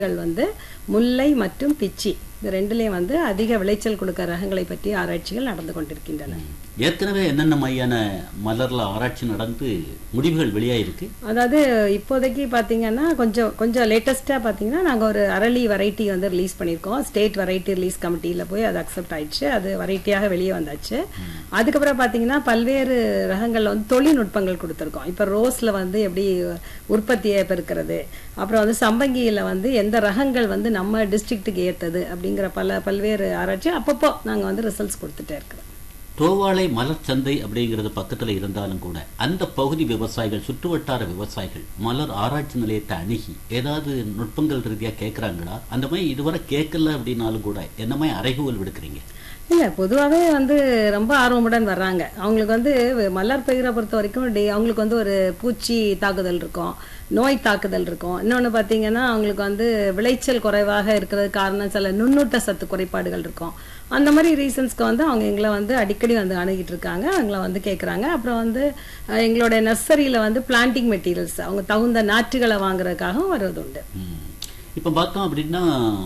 ரகங்கள் வந்து முல்லை மற்றும் பிச்சி இந்த ரெண்டுலேயும் வந்து அதிக விளைச்சல் கொடுக்க ரகங்களை பற்றி ஆராய்ச்சிகள் நடந்து கொண்டிருக்கின்றன ஏற்கனவே என்னென்ன மையான மலர்ல ஆராய்ச்சி நடந்து முடிவுகள் வெளியாயிருக்கு அதாவது இப்போதைக்கு பார்த்தீங்கன்னா கொஞ்சம் கொஞ்சம் லேட்டஸ்ட்டாக பார்த்தீங்கன்னா நாங்கள் ஒரு அரளி வெரைட்டி வந்து ரிலீஸ் பண்ணியிருக்கோம் ஸ்டேட் வெரைட்டி ரிலீஸ் கமிட்டியில் போய் அது அக்செப்ட் ஆயிடுச்சு அது வெரைட்டியாக வெளியே வந்தாச்சு அதுக்கப்புறம் பார்த்தீங்கன்னா பல்வேறு ரகங்களில் வந்து தொழில்நுட்பங்கள் கொடுத்துருக்கோம் இப்போ ரோஸில் வந்து எப்படி உற்பத்தியை பெருக்கிறது அப்புறம் வந்து சம்பங்கியில் வந்து எந்த ரகங்கள் வந்து நம்ம டிஸ்ட்ரிக்ட்டுக்கு ஏற்றது அப்படிங்கிற பல பல்வேறு ஆராய்ச்சி அப்பப்போ நாங்கள் வந்து ரிசல்ட்ஸ் கொடுத்துட்டே இருக்கிறோம் தோவாளை மலர் சந்தை அப்படிங்கிறது பக்கத்துல இருந்தாலும் கூட அந்த பகுதி விவசாயிகள் சுற்றுவட்டார விவசாயிகள் மலர் ஆராய்ச்சி நிலையத்தை அணுகி ஏதாவது நுட்பங்கள் ரீதியா கேட்கறாங்களா அந்த மாதிரி இதுவரை கேட்கல அப்படின்னாலும் கூட என்ன மாதிரி அறைகூவல் விடுக்கிறீங்க இல்லை பொதுவாகவே வந்து ரொம்ப ஆர்வமுடன் வர்றாங்க அவங்களுக்கு வந்து மலர் பயிரை பொறுத்த வரைக்கும் டே அவங்களுக்கு வந்து ஒரு பூச்சி தாக்குதல் இருக்கும் நோய் தாக்குதல் இருக்கும் இன்னொன்று பார்த்தீங்கன்னா அவங்களுக்கு வந்து விளைச்சல் குறைவாக இருக்கிறது காரணம் சில நுண்ணூட்ட சத்து குறைபாடுகள் இருக்கும் அந்த மாதிரி ரீசன்ஸ்க்கு வந்து அவங்க எங்களை வந்து அடிக்கடி வந்து அணுகிட்டு இருக்காங்க அவங்கள வந்து கேட்குறாங்க அப்புறம் வந்து அஹ், எங்களோட நர்சரியில் வந்து பிளான்டிங் மெட்டீரியல்ஸ் அவங்க தகுந்த நாற்றுகளை வாங்குறதுக்காகவும் வருவது உண்டு ம். இப்ப பார்த்தோம் அப்படின்னா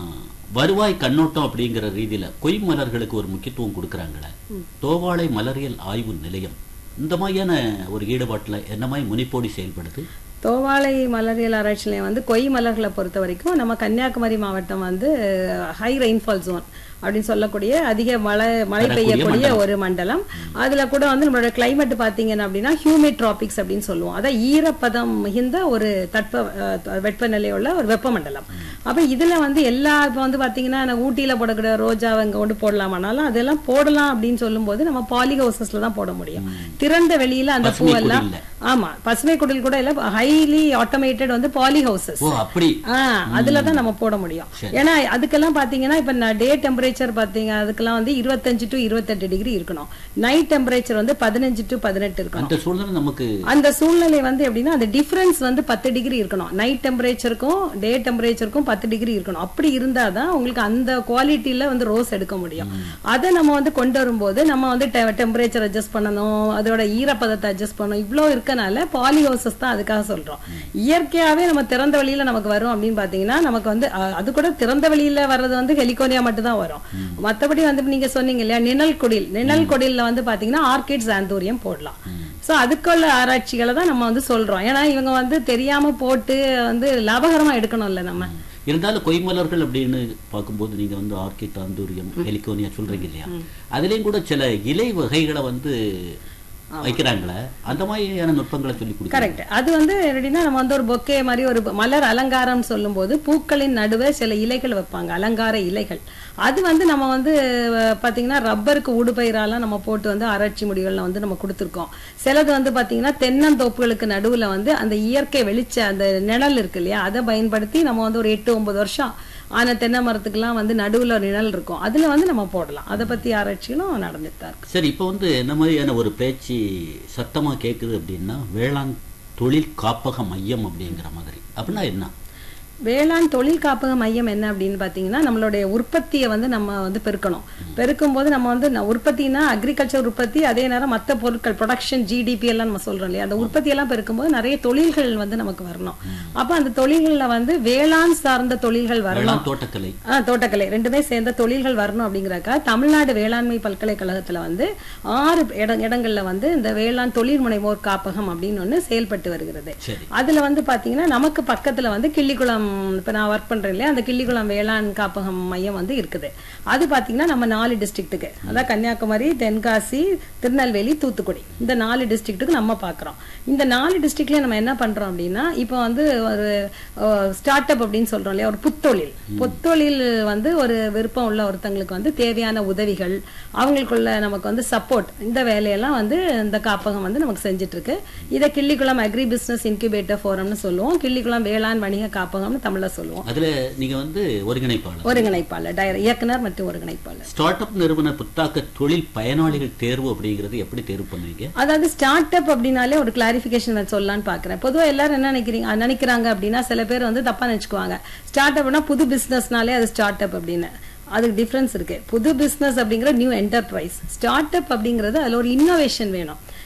வருவாய் கண்ணோட்டம் அப்படிங்கிற ரீதியில கொய் மலர்களுக்கு ஒரு முக்கியத்துவம் கொடுக்கறாங்களே தோவாளை மலரியல் ஆய்வு நிலையம் இந்த மாதிரியான ஒரு ஈடுபாட்டுல என்ன மாதிரி முனைப்போடி செயல்படுது தோவாளை மலரியல் ஆராய்ச்சி நிலையம் வந்து கொய் மலர்களை பொறுத்த வரைக்கும் நம்ம கன்னியாகுமரி மாவட்டம் வந்து ஹை ரெயின்ஃபால் ஜோன் அப்படின்னு சொல்லக்கூடிய அதிக மழை மழை வரக்கூடிய பெய்யக்கூடிய மண்டலம். ஒரு மண்டலம் அதுல கூட வந்து நம்மளோட கிளைமேட் பாத்தீங்கன்னா அப்படின்னா ஹியூமிட் டிராபிக்ஸ் அப்படின்னு சொல்லுவோம் அதான் ஈரப்பதம் மிகுந்த ஒரு தட்ப அஹ், வெப்பநிலையுள்ள ஒரு வெப்பமண்டலம் அப்ப இதுல வந்து எல்லா இப்ப வந்து பாத்தீங்கன்னா நான் ஊட்டியில போடக்கூடிய ரோஜாவை இங்க கொண்டு போடலாமானாலும் அதெல்லாம் போடலாம் அப்படின்னு சொல்லும்போது நம்ம பாலி ஹவுசஸ்ல தான் போட முடியும் திறந்த வெளியில அந்த பசுமை பூவெல்லாம் குடில்ல. ஆமா பசுமை குடில் கூட இல்ல ஹைலி ஆட்டோமேட்டட் வந்து பாலி ஹவுசஸ் ஓ அப்படி அதுல தான் நம்ம போட முடியும் ஏன்னா அதுக்கெல்லாம் பாத்தீங்கன்னா இப்ப டே டெம்பரேச்சர் பாத்தீங்க அதுக்கெல்லாம் வந்து இருபத்தஞ்சு டு இருபத்தெட்டு டிகிரி இருக்கணும் நைட் டெம்பரேச்சர் வந்து பதினஞ்சு டு பதினெட்டு இருக்கணும் அந்த சூழ்நிலை நமக்கு அந்த சூழ்நிலை வந்து எப்படின்னா அந்த டிஃபரன்ஸ் வந்து பத்து டிகிரி இருக்கணும் நைட் டெம்பரேச்சருக்கும் டே டெம்பரேச்சருக்கும் பத்து டிகிரி இருக்கணும் அப்படி இருந்தா தான் உங்களுக்கு அந்த குவாலிட்டியில வந்து ரோஸ் எடுக்க முடியும் அதை நம்ம வந்து கொண்டு வரும்போது நம்ம வந்து டெம்பரேச்சர் அட்ஜஸ்ட் பண்ணணும் அதோட ஈரப்பதத்தை அட்ஜஸ்ட் பண்ணணும் இவ்வளோ இருக்கனால பாலி ஹவுசஸ் தான் அதுக்காக சொல்றோம் இயற்கையாவே நம்ம திறந்த வெளியில நமக்கு வரும் அப்படின்னு பாத்தீங்கன்னா நமக்கு வந்து அஹ், அது கூட திறந்த வெளியில வர்றது வந்து ஹெலிகோனியா மட்டும் தான் வரும் மத்தபடி வந்து நீங்க சொன்னீங்க இல்லையா நிழல் குடில் நிழல் குடில்ல வந்து பாத்தீங்கன்னா ஆர்கிட்ஸ் ஆந்தூரியம் போடலாம் சோ அதுக்குள்ள ஆராய்ச்சிகளை தான் நம்ம வந்து சொல்றோம் ஏன்னா இவங்க வந்து தெரியாம போட்டு வந்து லாபகரமா எடுக்கணும்ல நம்ம இருந்தாலும் கொய்மலர்கள் அப்படின்னு பார்க்கும்போது நீங்க வந்து ஆர்கிட் தாந்தூரியம் ஹெலிகோனியா சொல்றீங்க இல்லையா அதுலயும் கூட சில இலை வகைகளை வந்து வைக்கிறாங்களே அந்த மாதிரியான நுட்பங்களை சொல்லி கொடுக்குறாங்க கரெக்ட் அது வந்து எப்படின்னா நம்ம வந்து ஒரு பொக்கே மாதிரி ஒரு மலர் அலங்காரம் சொல்லும்போது பூக்களின் நடுவே சில இலைகள் வைப்பாங்க அலங்கார இலைகள் அது வந்து நம்ம வந்து அஹ், பாத்தீங்கன்னா ரப்பருக்கு ஊடுபயிராலாம் நம்ம போட்டு வந்து ஆராய்ச்சி முடிவுகள்ல வந்து நம்ம கொடுத்துருக்கோம் சிலது வந்து பாத்தீங்கன்னா தென்னந்தோப்புகளுக்கு நடுவுல வந்து அந்த இயற்கை வெளிச்ச அந்த நிழல் இருக்கு இல்லையா அதை பயன்படுத்தி நம்ம வந்து ஒரு எட்டு ஒன்பது வருஷம் ஆன தென்னை மரத்துக்கெல்லாம் வந்து நடுவுல ஒரு நிழல் இருக்கும் அதுல வந்து நம்ம போடலாம் அதை பத்தி ஆராய்ச்சிகளும் நடந்துட்டு தான் இருக்கு சரி இப்போ வந்து என்ன மாதிரியான ஒரு பேச்சு சத்தமா கேக்குது அப்படின்னா வேளாண் தொழில் காப்பக மையம் அப்படிங்கிற மாதிரி அப்படின்னா என்ன வேளாண் தொழில் காப்பக மையம் என்ன அப்படின்னு பார்த்தீங்கன்னா நம்மளுடைய உற்பத்தியை வந்து நம்ம வந்து பெருக்கணும் பெருக்கும் போது நம்ம வந்து ந- உற்பத்தினா அக்ரிகல்ச்சர் உற்பத்தி அதே நேரம் மற்ற பொருட்கள் ப்ரொடக்ஷன் ஜிடிபி எல்லாம் நம்ம சொல்றோம் இல்லையா அந்த உற்பத்தி எல்லாம் பெருக்கும்போது நிறைய தொழில்கள் வந்து நமக்கு வரணும் அப்ப அந்த தொழில்கள்ல வந்து வேளாண் சார்ந்த தொழில்கள் வரணும் வேளாண் தோட்டக்கலை ஆ தோட்டக்கலை ரெண்டுமே சேர்ந்த தொழில்கள் வரணும் அப்படிங்கறக்கா தமிழ்நாடு வேளாண்மை பல்கலைக்கழகத்துல வந்து ஆறு இட இடங்கள்ல வந்து இந்த வேளாண் தொழில் முனைவோர் காப்பகம் அப்படின்னு ஒண்ணு செயல்பட்டு வருகிறது சரி அதுல வந்து பாத்தீங்கன்னா நமக்கு பக்கத்துல வந்து கிள்ளிக்குளம் இப்ப நான் ஒர்க் பண்றேன் இல்லையா அந்த கிள்ளிக்குளம் வேளாண் காப்பகம் மையம் வந்து இருக்குது அது பாத்தீங்கன்னா நம்ம நாலு டிஸ்ட்ரிக்ட்டுக்கு அதான் கன்னியாகுமரி தென்காசி திருநெல்வேலி தூத்துக்குடி இந்த நாலு டிஸ்ட்ரிக்ட்டுக்கு நம்ம பாக்குறோம் இந்த நாலு டிஸ்ட்ரிக்ட்லயே நம்ம என்ன பண்றோம் அப்படின்னா இப்போ வந்து ஒரு ஸ்டார்ட் அப் அப்படின்னு சொல்றோம் இல்லையா ஒரு புத்தொழில் புத்தொழில் வந்து ஒரு விருப்பம் உள்ள ஒருத்தங்களுக்கு வந்து தேவையான உதவிகள் அவங்களுக்குள்ள நமக்கு வந்து சப்போர்ட் இந்த வேலையெல்லாம் வந்து இந்த காப்பகம் வந்து நமக்கு செஞ்சுட்டு இருக்கு இதை கிள்ளிக்குளம் அக்ரி பிசினஸ் இன்குபேட்டர் ஃபோரம்னு சொல்லுவோம் கிள்ளிக்குளம் வேளாண் வணிக காப்பகம்னு தமிழ்ல சொல்லுவோம் அதுல நீங்க வந்து ஒருங்கிணைப்பாளர் ஒருங்கிணைப்பாளர் டைர- இயக்குனர் மற்றும் ஒருங்கிணைப்பாளர் ஸ்டார்ட் அப் நிறுவன புத்தாக்க தொழில் பயனாளிகள் தேர்வு அப்படிங்கிறது எப்படி தேர்வு பண்ணுவீங்க அதாவது ஸ்டார்ட் அப் அப்படின்னாலே ஒரு கிளாரிபிகேஷன் சொல்லலாம்னு பாக்குறேன் பொதுவா எல்லாரும் என்ன நினைக்கிறீங்க அஹ் நினைக்கிறாங்க அப்படின்னா சில பேர் வந்து தப்பா நினைச்சுக்குவாங்க ஸ்டார்ட் அப்னா புது பிசினஸ்னாலே அது ஸ்டார்ட் அப் அப்படின்னு அதுக்கு டிஃபரன்ஸ் இருக்கு புது பிசினஸ் அப்படிங்கிற நியூ என்டர்பிரைஸ் ஸ்டார்ட் அப் அப்படிங்கிறது அதுல ஒரு இன்னோவேஷன் வேணும்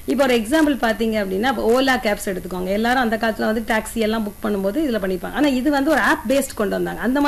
இப்போ ஒரு எக்ஸாம்பிள் பாத்தீங்க அப்படின்னா இப்போ ஓலா கேப்ஸ் எடுத்துக்கோங்க எல்லாரும் அந்த காலத்துல வந்து டாக்ஸி எல்லாம் புக் பண்ணும்போது இதுல பண்ணிப்பாங்க ஆனா இது வந்து ஒரு ஆப் பேஸ்ட் கொண்டு வந்தாங்க அந்த